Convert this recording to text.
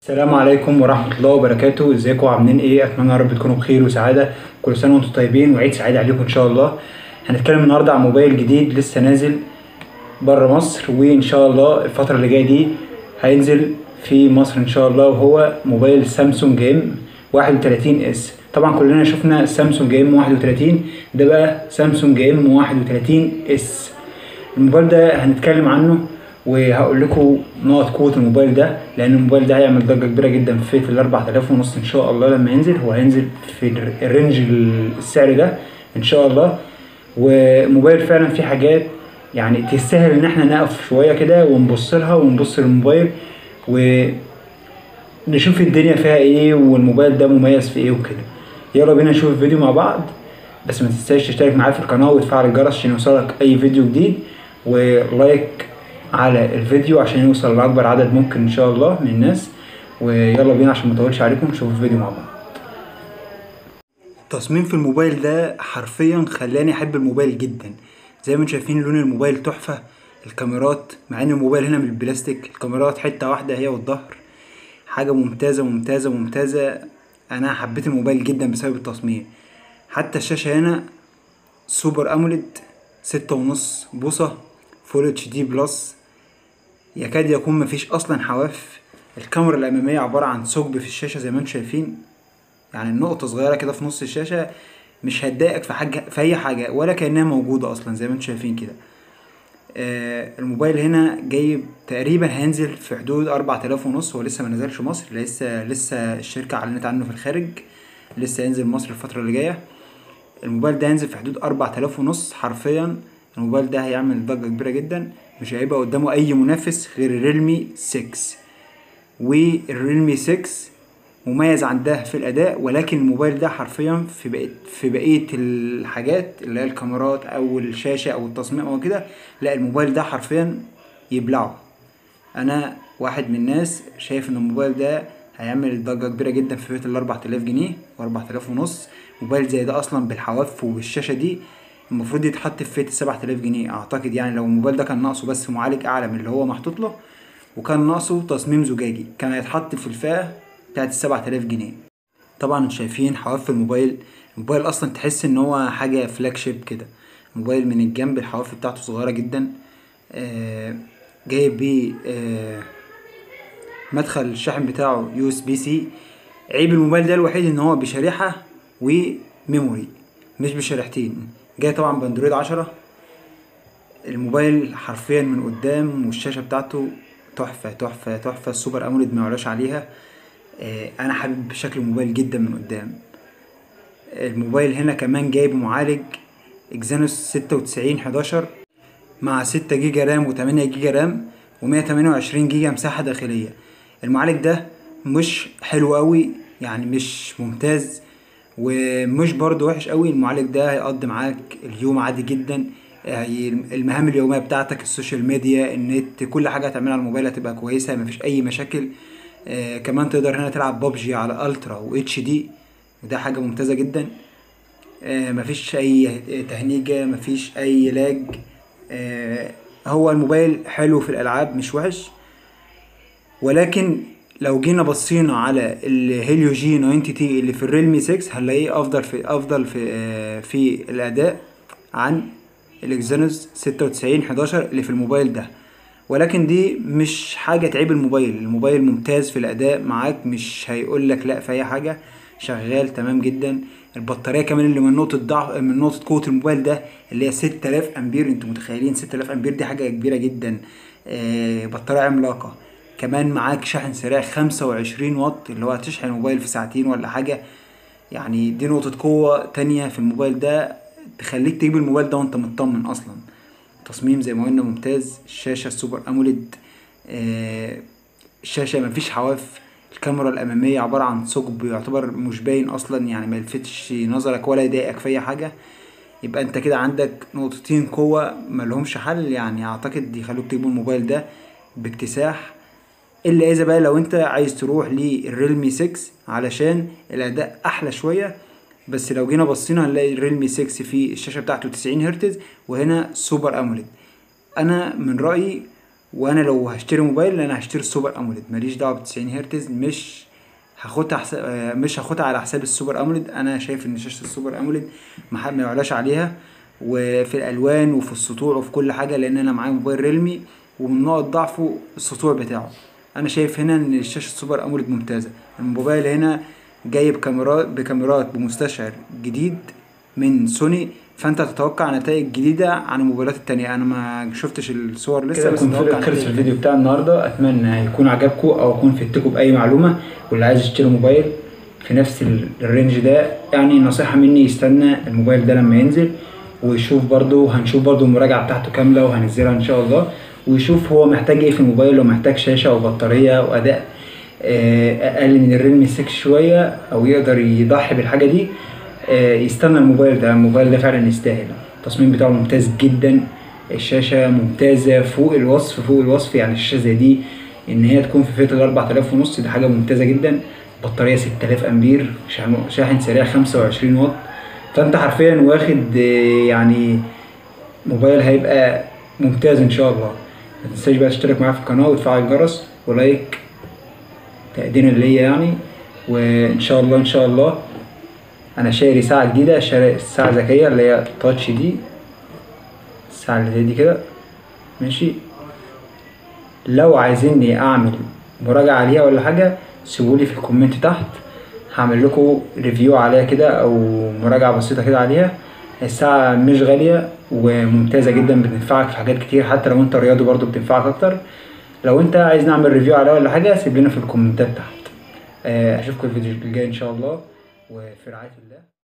السلام عليكم ورحمة الله وبركاته ازيكم عاملين ايه اتمنى يا رب تكونوا بخير وسعادة كل سنة وانتم طيبين وعيد سعيد عليكم ان شاء الله هنتكلم النهاردة عن موبايل جديد لسه نازل بره مصر وان شاء الله الفترة اللي جاية دي هينزل في مصر ان شاء الله وهو موبايل سامسونج ام 31 اس طبعا كلنا شفنا سامسونج ام 31 ده بقى سامسونج ام 31 اس الموبايل ده هنتكلم عنه وهقول لكم نقط قوة الموبايل ده لأن الموبايل ده هيعمل ضجة كبيرة جدا في فئة ال 4000 ونص إن شاء الله لما ينزل هو هينزل في الر- الرينج السعر ده إن شاء الله وموبايل فعلا فيه حاجات يعني تستاهل إن احنا نقف شوية كده ونبص لها ونبص للموبايل ونشوف الدنيا فيها ايه والموبايل ده مميز في ايه وكده يلا بينا نشوف الفيديو مع بعض بس ما تنساش تشترك معايا في القناة وتفعل الجرس عشان يوصلك أي فيديو جديد ولايك على الفيديو عشان يوصل لأكبر عدد ممكن إن شاء الله من الناس ويلا بينا عشان ما اطولش عليكم نشوف الفيديو مع بعض التصميم في الموبايل ده حرفيا خلاني احب الموبايل جدا زي ما انتم شايفين لون الموبايل تحفة الكاميرات مع ان الموبايل هنا من البلاستيك الكاميرات حتة واحدة هي والظهر حاجة ممتازة ممتازة ممتازة انا حبيت الموبايل جدا بسبب التصميم حتى الشاشة هنا سوبر اموليد ستة ونص بوصة فول اتش دي بلس يكاد يكون مفيش اصلا حواف الكاميرا الامامية عبارة عن ثقب في الشاشة زي ما انتم شايفين يعني نقطة صغيرة كده في نص الشاشة مش هتضايقك في حاجة في أي حاجة ولا كأنها موجودة أصلا زي ما انتم شايفين كده آه الموبايل هنا جايب تقريبا هينزل في حدود أربعة آلاف ونص هو لسه ما نزلش مصر لسه لسه الشركة أعلنت عنه في الخارج لسه هينزل مصر الفترة اللي جاية الموبايل ده هينزل في حدود أربعة آلاف ونص حرفيا الموبايل ده هيعمل ضجة كبيرة جدا مش هيبقى قدامه أي منافس غير الريلمي 6 والريلمي 6 مميز عن ده في الاداء ولكن الموبايل ده حرفيا في بقيه في بقيه الحاجات اللي هي الكاميرات او الشاشه او التصميم او كده لا الموبايل ده حرفيا يبلعه انا واحد من الناس شايف ان الموبايل ده هيعمل ضجه كبيره جدا في فئه ال 4000 جنيه و 4000 ونص موبايل زي ده اصلا بالحواف وبالشاشه دي المفروض يتحط في فئه ال 7000 جنيه اعتقد يعني لو الموبايل ده كان ناقصه بس معالج اعلى من اللي هو محطوط له وكان ناقصه تصميم زجاجي كان هيتحط في الفئة بتاعت السبعة آلاف جنيه طبعا انتوا شايفين حواف الموبايل الموبايل اصلا تحس ان هو حاجة فلاج شيب كده موبايل من الجنب الحواف بتاعته صغيرة جدا آه جايب بيه آه مدخل الشاحن بتاعه يو اس بي سي عيب الموبايل ده الوحيد ان هو بشريحة وميموري مش بشريحتين جاي طبعا باندرويد عشرة الموبايل حرفيا من قدام والشاشة بتاعته تحفة تحفة تحفة السوبر اموليد ما يعلاش عليها آه، انا حابب شكل الموبايل جدا من قدام الموبايل هنا كمان جايب معالج اكزينوس ستة وتسعين حداشر مع ستة جيجا رام وتمانية جيجا رام ومية تمانية وعشرين جيجا مساحة داخلية المعالج ده مش حلو قوي يعني مش ممتاز ومش برضه وحش قوي المعالج ده هيقضي معاك اليوم عادي جدا يعني المهام اليوميه بتاعتك السوشيال ميديا النت كل حاجه هتعملها على الموبايل هتبقى كويسه مفيش اي مشاكل آه كمان تقدر هنا تلعب ببجي على الترا واتش دي وده حاجه ممتازه جدا آه مفيش اي تهنيجه مفيش اي لاج آه هو الموبايل حلو في الالعاب مش وحش ولكن لو جينا بصينا على الهيليو جي 90 تي اللي في الريلمي 6 هنلاقيه افضل في افضل في آه، في الاداء عن الاكزينوس 96 11 اللي في الموبايل ده ولكن دي مش حاجه تعيب الموبايل الموبايل ممتاز في الاداء معاك مش هيقول لك لا في اي حاجه شغال تمام جدا البطاريه كمان اللي من نقطه ضعف من نقطه قوه الموبايل ده اللي هي 6000 امبير انتوا متخيلين 6000 امبير دي حاجه كبيره جدا آه، بطاريه عملاقه كمان معاك شاحن سريع 25 واط اللي هو هتشحن الموبايل في ساعتين ولا حاجه يعني دي نقطه قوه تانية في الموبايل ده تخليك تجيب الموبايل ده وانت مطمن اصلا تصميم زي ما قلنا ممتاز الشاشه السوبر اموليد آه، الشاشه مفيش حواف الكاميرا الاماميه عباره عن ثقب يعتبر مش باين اصلا يعني ما يلفتش نظرك ولا يضايقك في اي حاجه يبقى انت كده عندك نقطتين قوه ملهمش حل يعني اعتقد يخلوك تجيب الموبايل ده باكتساح الا اذا بقى لو انت عايز تروح للريلمي 6 علشان الاداء احلى شويه بس لو جينا بصينا هنلاقي الريلمي 6 في الشاشه بتاعته 90 هرتز وهنا سوبر اموليد انا من رايي وانا لو هشتري موبايل انا هشتري السوبر اموليد ماليش دعوه ب 90 هرتز مش هاخدها حس... آه، مش هاخدها على حساب السوبر اموليد انا شايف ان شاشه السوبر اموليد ما حد ما يعلاش عليها وفي الالوان وفي السطوع وفي كل حاجه لان انا معايا موبايل ريلمي ومن نقط ضعفه السطوع بتاعه انا شايف هنا ان شاشه السوبر اموليد ممتازه الموبايل هنا جايب كاميرات بكاميرات بمستشعر جديد من سوني فانت تتوقع نتائج جديده عن الموبايلات التانية انا ما شفتش الصور لسه بس اتوقع خلص الفيديو بتاع النهارده اتمنى يكون عجبكم او اكون فدتكم باي معلومه واللي عايز يشتري موبايل في نفس ال- الرينج ده يعني نصيحه مني يستنى الموبايل ده لما ينزل ويشوف برضو هنشوف برضو المراجعه بتاعته كامله وهنزلها ان شاء الله ويشوف هو محتاج ايه في الموبايل لو محتاج شاشه او بطاريه او اداء آه، اقل من الريلمي 6 شويه او يقدر يضحي بالحاجه دي آه، يستنى الموبايل ده الموبايل ده فعلا يستاهل التصميم بتاعه ممتاز جدا الشاشة ممتازة فوق الوصف فوق الوصف يعني الشاشة زي دي ان هي تكون في فئة ال 4000 ونص دي حاجة ممتازة جدا بطارية 6000 امبير شحن- شاحن سريع 25 واط فانت حرفيا واخد آه، يعني موبايل هيبقى ممتاز ان شاء الله ما تنساش بقى تشترك معايا في القناة وتفعل الجرس ولايك تقديرا ليا يعني وان شاء الله ان شاء الله انا شاري ساعة جديدة شاري ساعة ذكية اللي هي تاتش دي الساعة اللي زي دي كده ماشي لو عايزيني اعمل مراجعة عليها ولا حاجة سيبولي في الكومنت تحت هعمل لكم ريفيو عليها كده او مراجعة بسيطة كده عليها الساعة مش غالية وممتازة جدا بتنفعك في حاجات كتير حتى لو انت رياضي برضو بتنفعك اكتر لو انت عايز نعمل ريفيو عليها ولا حاجة سيب لنا في الكومنتات تحت آه، اشوفكم الفيديو الجاي ان شاء الله وفي رعاية الله